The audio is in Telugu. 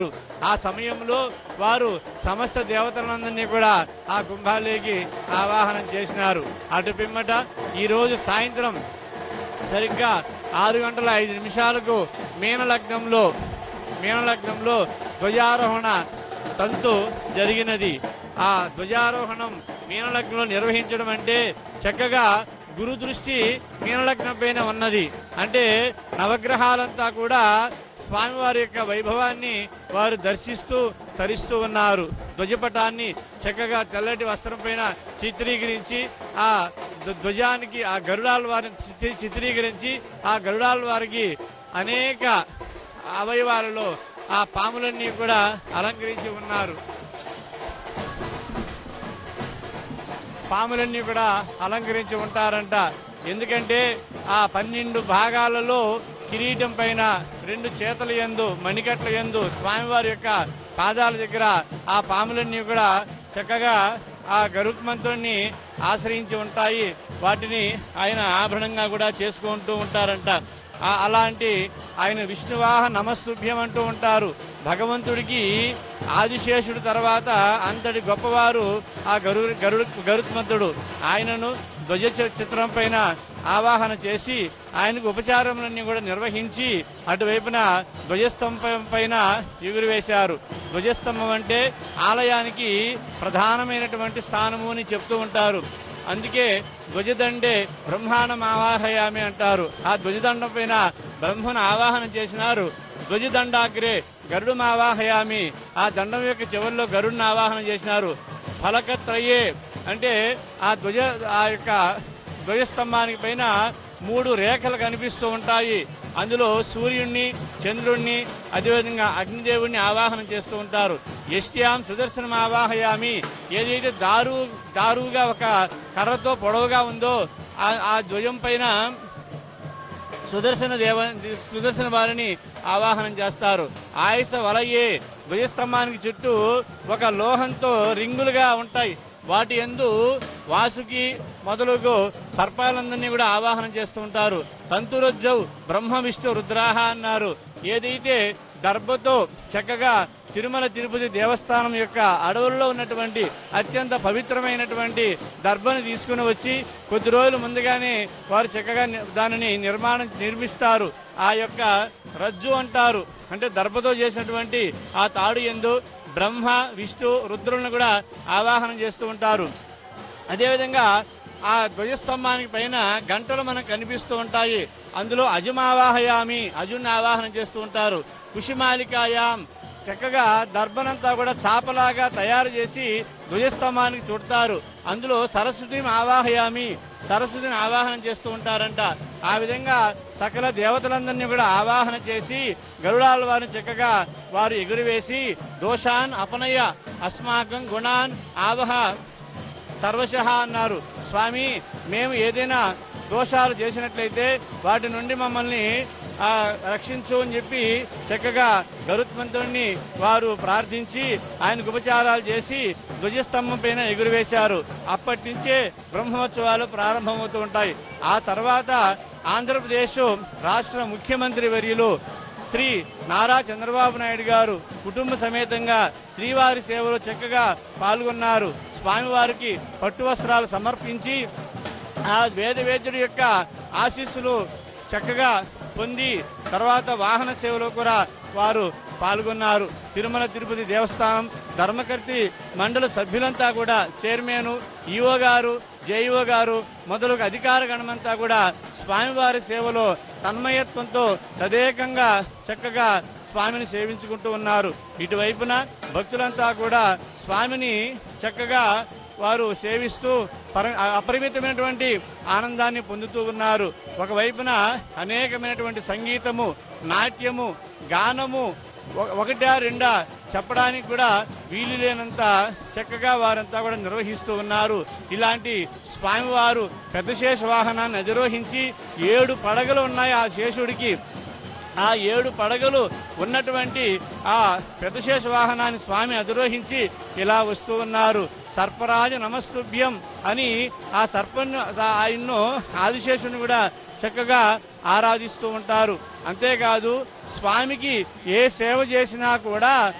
ఆ సమయంలో వారు సమస్త దేవతలందరినీ కూడా ఆ కుంభాలేకి ఆవాహనం చేసినారు అటు పిమ్మట ఈ రోజు సాయంత్రం సరిగ్గా ఆరు గంటల ఐదు నిమిషాలకు మీనలగ్నంలో మీనలగ్నంలో ధ్వజారోహణ తంతు జరిగినది ఆ ధ్వజారోహణం మీనలగ్నంలో నిర్వహించడం అంటే చక్కగా గురు దృష్టి మీనలగ్నం పైన ఉన్నది అంటే నవగ్రహాలంతా కూడా స్వామివారి యొక్క వైభవాన్ని వారు దర్శిస్తూ తరిస్తూ ఉన్నారు ధ్వజపటాన్ని చక్కగా తెల్లటి వస్త్రం పైన చిత్రీకరించి ఆ ధ్వ- ధ్వజానికి ఆ గరుడాల వారిని చిత్రీ- చిత్రీకరించి ఆ గరుడాల వారికి అనేక అవయవాలలో ఆ పాములన్నీ కూడా అలంకరించి ఉన్నారు పాములన్నీ కూడా అలంకరించి ఉంటారంట ఎందుకంటే ఆ పన్నెండు భాగాలలో కిరీటం పైన రెండు చేతుల యందు మణికట్ల యందు స్వామివారి యొక్క పాదాల దగ్గర ఆ పాములన్నీ కూడా చక్కగా ఆ గరుత్మంతుడిని ఆశ్రయించి ఉంటాయి వాటిని ఆయన ఆభరణంగా కూడా చేసుకుంటూ ఉంటారంట ఆ- అలాంటి ఆయన విష్ణువాహ నమస్తుభ్యం అంటూ ఉంటారు భగవంతుడికి ఆదిశేషుడు తర్వాత అంతటి గొప్పవారు ఆ గరు గరుడు గరుత్మంతుడు ఆయనను ధ్వజ చి- చిత్రం పైన ఆవాహన చేసి ఆయనకు ఉపచారములన్నీ కూడా నిర్వహించి అటువైపున ధ్వజస్తంభం పైన ఎగురువేశారు ధ్వజస్తంభం అంటే ఆలయానికి ప్రధానమైనటువంటి స్థానము అని చెప్తూ ఉంటారు అందుకే ధ్వజదండే బ్రహ్మాండం ఆవాహయామి అంటారు ఆ ధ్వజదండం పైన బ్రహ్మను ఆవాహన చేసినారు ధ్వజదండాగ్రే గరుడు ఆవాహయామి ఆ దండం యొక్క చివరిలో గరుడిని ఆవాహన చేసినారు ఫలకత్రయే అంటే ఆ ధ్వజ ఆ యొక్క ధ్వజస్తంభానికి పైన మూడు రేఖలు కనిపిస్తూ ఉంటాయి అందులో సూర్యుణ్ణి చంద్రుణ్ణి అదేవిధంగా అగ్నిదేవుణ్ణి ఆవాహనం చేస్తూ ఉంటారు ఎస్ట్యాం సుదర్శనం ఆవాహయామి ఏదైతే దారు దారుగా ఒక కర్రతో పొడవుగా ఉందో ఆ- ఆ ధ్వజం పైన సుదర్శన దేవ సుదర్శన వారిని ఆవాహనం చేస్తారు ఆయుస వలయే ధ్వజస్తంభానికి చుట్టూ ఒక లోహంతో రింగులుగా ఉంటాయి వాటి ఎందు వాసుకి మొదలుగు సర్పాలందరినీ కూడా ఆవాహనం చేస్తూ ఉంటారు తంతురజ్జౌ బ్రహ్మ విష్ణు రుద్రాహ అన్నారు ఏదైతే దర్భతో చక్కగా తిరుమల తిరుపతి దేవస్థానం యొక్క అడవుల్లో ఉన్నటువంటి అత్యంత పవిత్రమైనటువంటి దర్భను తీసుకుని వచ్చి కొద్ది రోజులు ముందుగానే వారు చక్కగా ని- దానిని నిర్మాణం నిర్మిస్తారు ఆ యొక్క రజ్జు అంటారు అంటే దర్భతో చేసినటువంటి ఆ తాడు ఎందు బ్రహ్మ విష్ణు రుద్రులను కూడా ఆవాహనం చేస్తూ ఉంటారు అదేవిధంగా ఆ ధ్వజస్తంభానికి పైన గంటలు మనకు కనిపిస్తూ ఉంటాయి అందులో అజమావాహయామి అజుని ఆవాహనం చేస్తూ ఉంటారు కుషిమాలికాయాం చక్కగా దర్భనంతా కూడా చాపలాగా తయారు చేసి ధ్వజస్తంభానికి చుడతారు అందులో సరస్వతిని ఆవాహయామి సరస్వతిని ఆవాహనం చేస్తూ ఉంటారంట ఆ విధంగా సకల దేవతలందరినీ కూడా ఆవాహన చేసి గరుడాల వారిని చక్కగా వారు ఎగురువేసి దోషాన్ అపనయ అస్మాకం గుణాన్ ఆవహ సర్వశ అన్నారు స్వామి మేము ఏదైనా దోషాలు చేసినట్లయితే వాటి నుండి మమ్మల్ని ఆ, రక్షించు అని చెప్పి చక్కగా గరుత్మంతుడిని వారు ప్రార్థించి ఆయనకు ఉపచారాలు చేసి ధ్వజస్తంభం పైన ఎగురువేశారు అప్పటి నుంచే బ్రహ్మోత్సవాలు ప్రారంభమవుతూ ఉంటాయి ఆ తర్వాత ఆంధ్రప్రదేశ్ రాష్ట్ర ముఖ్యమంత్రి వర్యులు శ్రీ నారా చంద్రబాబు నాయుడు గారు కుటుంబ సమేతంగా శ్రీవారి సేవలో చక్కగా పాల్గొన్నారు స్వామివారికి పట్టు వస్త్రాలు సమర్పించి ఆ వేద వేద్యుడి యొక్క ఆశీస్సులు చక్కగా పొంది తర్వాత వాహన సేవలో కూడా వారు పాల్గొన్నారు తిరుమల తిరుపతి దేవస్థానం ధర్మకర్తి మండలి సభ్యులంతా కూడా చైర్మన్ ఈఓ గారు జేఈఓ గారు మొదలగు అధికార గణమంతా కూడా స్వామివారి సేవలో తన్మయత్వంతో తదేకంగా చక్కగా స్వామిని సేవించుకుంటూ ఉన్నారు ఇటువైపున భక్తులంతా కూడా స్వామిని చక్కగా వారు సేవిస్తూ పర- అపరిమితమైనటువంటి ఆనందాన్ని పొందుతూ ఉన్నారు ఒకవైపున అనేకమైనటువంటి సంగీతము నాట్యము గానము ఒక- ఒకటా రెండా చెప్పడానికి కూడా వీలు లేనంత చక్కగా వారంతా కూడా నిర్వహిస్తూ ఉన్నారు ఇలాంటి స్వామివారు పెద్ద శేష వాహనాన్ని అధిరోహించి ఏడు పడగలు ఉన్నాయి ఆ శేషుడికి ఆ ఏడు పడగలు ఉన్నటువంటి ఆ పెద్దశేష వాహనాన్ని స్వామి అధిరోహించి ఇలా వస్తూ ఉన్నారు సర్పరాజు నమస్తుభ్యం అని ఆ సర్పను ఆయన్ను ఆదిశేషుని కూడా చక్కగా ఆరాధిస్తూ ఉంటారు అంతేకాదు స్వామికి ఏ సేవ చేసినా కూడా